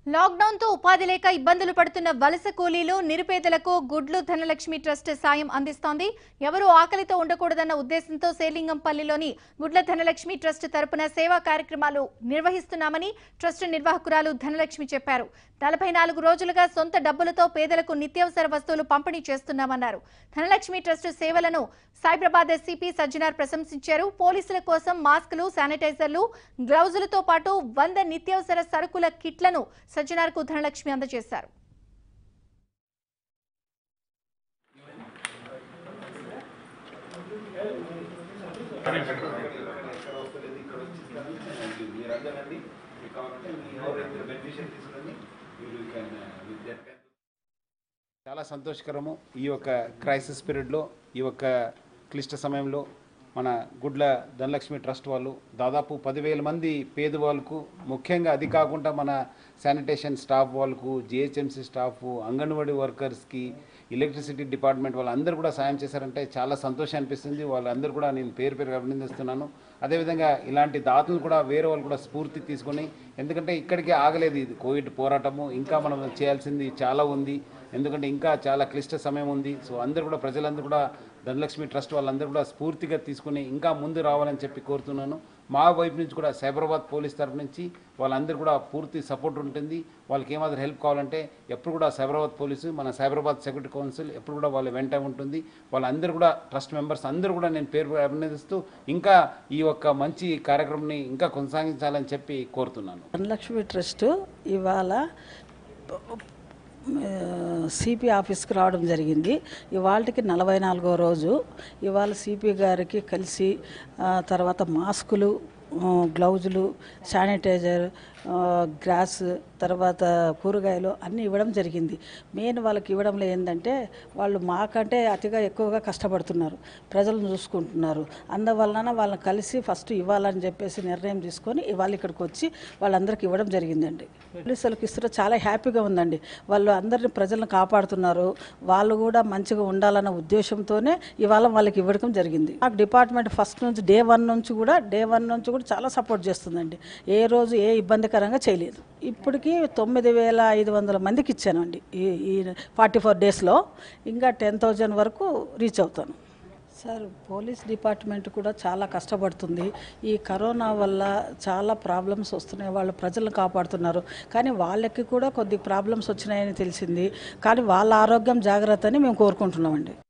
lockdown తో ఉపాధి లేక ఇబ్బందులు పడుతున్న వలస కూలీలు నిరుపేదలకు గుడ్లు ధనలక్ష్మి ట్రస్ట్ సాయం అందిస్తోంది ఎవరూ ఆకలితో ఉండకూడదన్న ఉద్దేశంతో సేలింగంపల్లిలోని గుడ్ల ధనలక్ష్మి ట్రస్ట్ తరపున సేవా కార్యక్రమాలు నిర్వహిస్తున్నామని ట్రస్ట్ నిర్వాహకురాలు ధనలక్ష్మి చెప్పారు నలభై నాలుగు రోజులుగా సొంత డబ్బులతో పేదలకు నిత్యావసర వస్తువులు పంపిణీ చేస్తున్నామన్నారు ధనలక్ష్మి ట్రస్ట్ సేవలను సైబరాబాద్ ఎస్సీపీ సజ్జనార్ ప్రశంసించారు పోలీసుల కోసం మాస్కులు శానిటైజర్లు గ్లౌజులతో పాటు వంద నిత్యావసర సరుకుల కిట్లను సజ్జనార్కు ధనలక్ష్మి అందజేశారు మీరందరండి మీకు కావాలంటే మీ ఎవరైతే బెనిఫిషియల్ తీసుకుని మీరు can, uh, with that can- చాలా సంతోషకరము ఈ యొక్క క్రైసిస్ పీరియడ్లో ఈ యొక్క క్లిష్ట సమయంలో మన గుడ్ల ధనలక్ష్మి ట్రస్ట్ వాళ్ళు దాదాపు పదివేల మంది పేదవాళ్ళకు ముఖ్యంగా అది కాకుండా మన శానిటేషన్ స్టాఫ్ వాళ్ళకు జిహెచ్ఎంసీ స్టాఫ్ అంగన్వాడీ వర్కర్స్కి ఎలక్ట్రిసిటీ డిపార్ట్మెంట్ వాళ్ళందరూ కూడా సాయం చేశారంటే చాలా సంతోషం అనిపిస్తుంది వాళ్ళందరూ కూడా నేను పేరు పేరు అభినందిస్తున్నాను అదేవిధంగా ఇలాంటి దాతలు కూడా వేరే వాళ్ళు కూడా స్ఫూర్తి తీసుకొని ఎందుకంటే ఇక్కడికే ఆగలేదు ఇది కోవిడ్ పోరాటము ఇంకా మనం చేయాల్సింది చాలా ఉంది ఎందుకంటే ఇంకా చాలా క్లిష్ట సమయం ఉంది సో అందరూ కూడా ప్రజలందరూ కూడా ధనలక్ష్మి ట్రస్ట్ వాళ్ళందరూ కూడా స్ఫూర్తిగా తీసుకుని ఇంకా ముందు రావాలని చెప్పి కోరుతున్నాను మా వైపు నుంచి కూడా సైబరాబాద్ పోలీస్ తరఫు నుంచి వాళ్ళందరూ కూడా పూర్తి సపోర్ట్ ఉంటుంది వాళ్ళకి ఏమాత్రం హెల్ప్ కావాలంటే ఎప్పుడు కూడా సైబరాబాద్ పోలీసు మన సైబరాబాద్ సెక్యూరిటీ కౌన్సిల్ ఎప్పుడు కూడా వాళ్ళ వెంట ఉంటుంది వాళ్ళందరూ కూడా ట్రస్ట్ మెంబర్స్ అందరూ కూడా నేను పేరు అభినందిస్తూ ఇంకా ఈ యొక్క మంచి కార్యక్రమాన్ని ఇంకా కొనసాగించాలని చెప్పి కోరుతున్నాను ధనలక్ష్మి ట్రస్ట్ ఇవాళ సిపి ఆఫీస్కి రావడం జరిగింది ఇవాళకి నలభై నాలుగో రోజు ఇవాళ సిపి గారికి కలిసి ఆ, తర్వాత మాస్కులు ఆ, గ్లౌజులు శానిటైజర్ ఆ, గ్రాస్ తర్వాత కూరగాయలు అన్నీ ఇవ్వడం జరిగింది మెయిన్ వాళ్ళకి ఇవ్వడంలో ఏంటంటే వాళ్ళు మాకంటే అతిగా ఎక్కువగా కష్టపడుతున్నారు ప్రజలను చూసుకుంటున్నారు అందువలన వాళ్ళని కలిసి ఫస్ట్ ఇవ్వాలని చెప్పేసి నిర్ణయం తీసుకొని ఇవాళ ఇక్కడికి వచ్చి వాళ్ళందరికీ ఇవ్వడం జరిగిందండి పోలీసులకు ఇస్తున్న చాలా హ్యాపీగా ఉందండి వాళ్ళు అందరిని ప్రజలను కాపాడుతున్నారు వాళ్ళు కూడా మంచిగా ఉండాలన్న ఉద్దేశంతోనే ఇవాళ వాళ్ళకి ఇవ్వడం జరిగింది ఆ డిపార్ట్మెంట్ ఫస్ట్ నుంచి డే వన్ నుంచి కూడా డే వన్ నుంచి కూడా చాలా సపోర్ట్ చేస్తుందండి ఏ రోజు ఏ ఇబ్బందికరంగా చేయలేదు ఇప్పటికి తొమ్మిది వేల ఐదు వందల మందికి ఇచ్చానండి ఈ ఈ ఫార్టీ ఫోర్ డేస్లో ఇంకా టెన్ థౌజండ్ వరకు రీచ్ అవుతాను సార్ పోలీస్ డిపార్ట్మెంట్ కూడా చాలా కష్టపడుతుంది ఈ కరోనా వల్ల చాలా ప్రాబ్లమ్స్ వస్తున్నాయి వాళ్ళు ప్రజలను కాపాడుతున్నారు కానీ వాళ్ళకి కూడా కొద్ది ప్రాబ్లమ్స్ వచ్చినాయని తెలిసింది కానీ వాళ్ళ ఆరోగ్యం జాగ్రత్త అని మేము కోరుకుంటున్నామండి